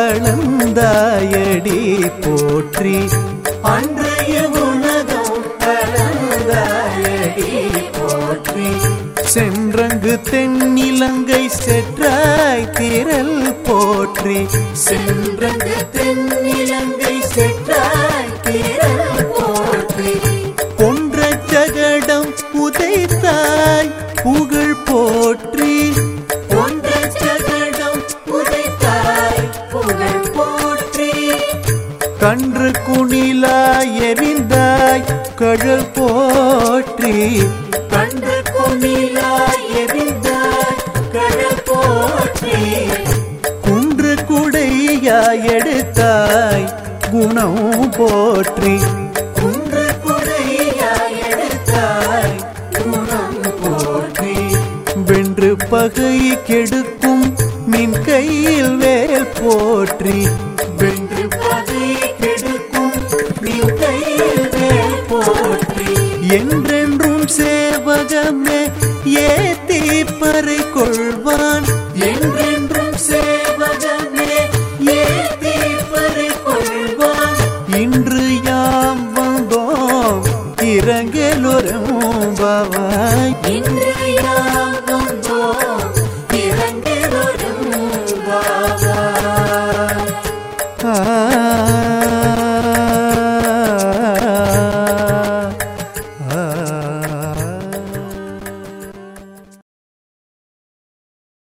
அளந்தாயடி போற்றி அன்றைய உலகம் கலந்தாயடி போற்றி சென்றங்கு தென்னிலங்கை செற்றாய் திரள் போற்றி சென்றங்கு தென்னிலங்கை செற்றாய் திரள் போற்றி கொன்ற ஜகடம் உதைத்தாய் புகழ் போற்றி ஒன்ற சகடம் உதைத்தாய் புகழ் போற்றி கன்று குணிலாய் எரிந்தாய் கழல் போற்றி கன்று குமிழாய் எரிந்தாய் கடல் போற்றி குன்று குடையாய் எடுத்தாய் குணம் போற்றி குன்று குடையாய் எடுத்தாய் குணம் போற்றி வென்று பகை கெடுக்கும் நின் கையில் வேல் போற்றி வென்று பகை கெடுக்கும் நீ கையில் வேல் போற்றி என்றென்றும் சேவகமே ஏத்தி பறை கொள்வான் என்றென்றும் சேவகமே ஏத்தி பறி கொள்வான் இன்று யாம் வந்தோம் இறங்கலொரும் பவாய் இன்று யாம் வந்தோம் இறங்கிலொரும் பாவா